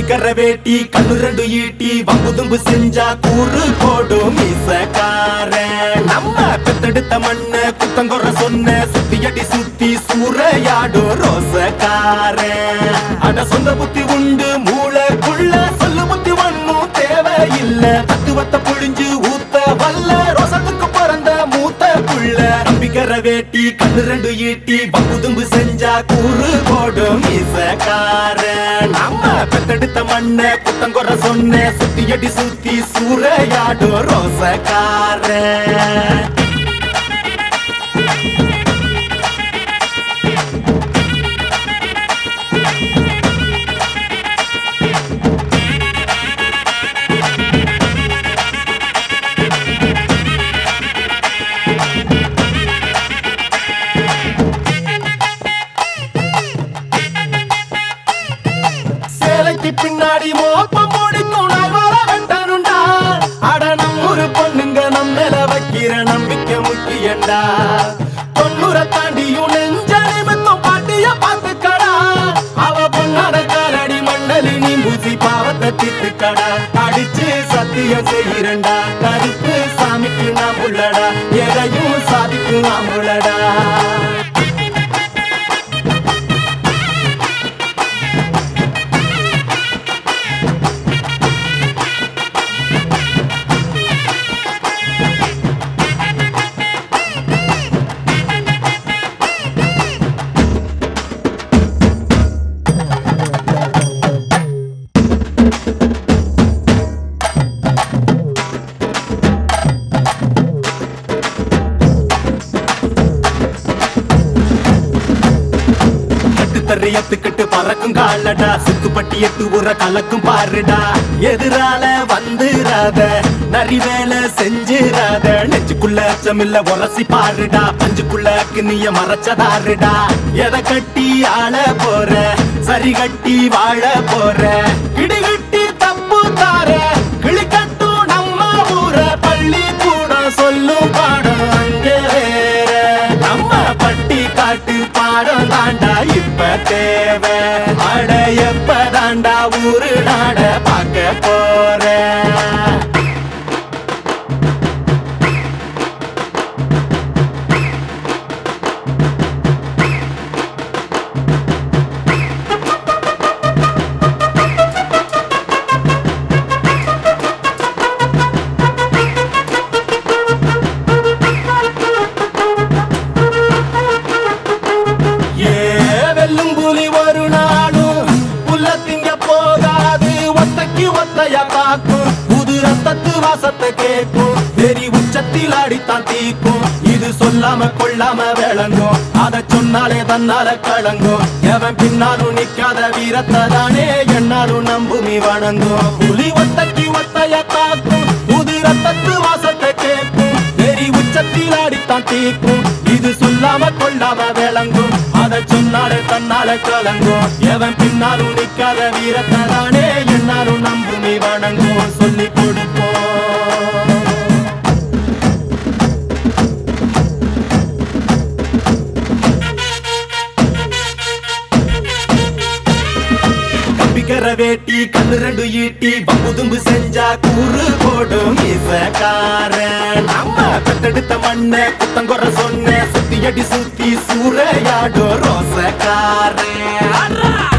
கம்பிக்கர வேட்டி கண்ணு ரெண்டு ஈட்டி வம்பு தும்பு செஞ்சா கூறு போடும் மீசக்கார நம்ம பெத்தெடுத்த மண்ண குத்தங்குற சொன்ன சுத்தி அடி சுத்தி சூறையாடும் ரோசக்கார அட சொந்த புத்தி உண்டு மூளைக்குள்ள சொல்லு புத்தி ஒண்ணும் தேவையில்ல தத்துவத்தை புழிஞ்சு ஊத்த வல்ல ரோசத்துக்கு பிறந்த மூத்த புள்ள நம்பிக்கிற வேட்டி கண்ணு ரெண்டு ஈட்டி பங்குதும்பு செஞ்சா கூறு போடும் மீசக்கார நம்ம பெத்தெடுத்த மண்ண குத்தங்குற சொன்ன சுத்தி அடி சுத்தி சூறையாடும் ரோசக்கார சேலைக்கு பின்னாடி மோப்பம் முடிக்கும் நகர வெட்டனுண்டா அட நம்மூரு பொண்ணுங்க நம்ம மேல வைக்கிற நம்பிக்கை முக்கியண்டா தொண்ணூற தாண்டியும் நெஞ்ச நிமித்தம் பாட்டிய பார்த்துக்கடா அவ பொண்ணாட காலடி மண்ணலி நீ பூசி பாவத்தை திட்டுக்கடா அடிச்சு சத்தியம் செய்கிறண்டா கருப்பு சாமிக்கு நாம் உள்ளடா எதையும் சாதிக்கும் நாம் உள்ளடா கட்டு தறியத்துக்கிட்டு பறக்கும் காலடா சுத்துப்பட்டி எட்டு உர கலக்கும் பாருடா எதிரால வந்துராத நரி வேலை செஞ்சிராத நெஞ்சுக்குள்ள அச்சமில்ல உரசி பாருடா பஞ்சுக்குள்ள கிண்ணிய மறைச்சதாருடா எதை கட்டி ஆள போற சரி கட்டி வாழ போற கிடிகிட்டி தப்பு தார கிளி கட்டும் நம்ம ஊர பள்ளி கூட சொல்லும் பாடம் அங்கே வேற நம்ம பட்டி காட்டு பாடம் தாண்டா இப்ப தேவை அட எப்ப தாண்டா ஊரு நாட பார்க்க போற ஏ வெல்லும் புலி ஒரு நாளும் புல்ல திங்க போகாது ஒத்தைக்கு ஒத்தையா காக்கும் புது ரத்தத்து வாசத்தை கேட்கும் வெறி உச்சத்தில் அடித்தான் தீக்கும் இது சொல்லாம கொள்ளாம விளங்கும் அத சொன்னாலே தன்னால கலங்கும் எவன் பின்னாலும் நிக்காத வீரத்தை தானே என்னாலும் நம்புமி வணங்கும் புலி ஒத்தைக்கு ஒத்தையா காக்கும் புது ரத்தத்து வாசத்தை கேட்கும் வெறி உச்சத்தில் அடித்தான் தீக்கும் இது சொல்லாம கொள்ளாம விளங்கும் அத சொன்னாலே தன்னால கலங்கும் எவன் பின்னாலும் நிக்காத வீரத்தை தானே என்னாலும் நம்புமி வணங்கும் சொல்லி கொடுப்போம் கம்பிக்கர வேட்டி கண்ணு ரெண்டு ஈட்டி பம்புதும்பு செஞ்சா கூறு போடும் மீசக்கார நம்ம பெத்தெடுத்த மண்ண குத்தங்குற சொன்ன சுத்தி அடி சுத்தி சூறையாடும் ரோசக்கார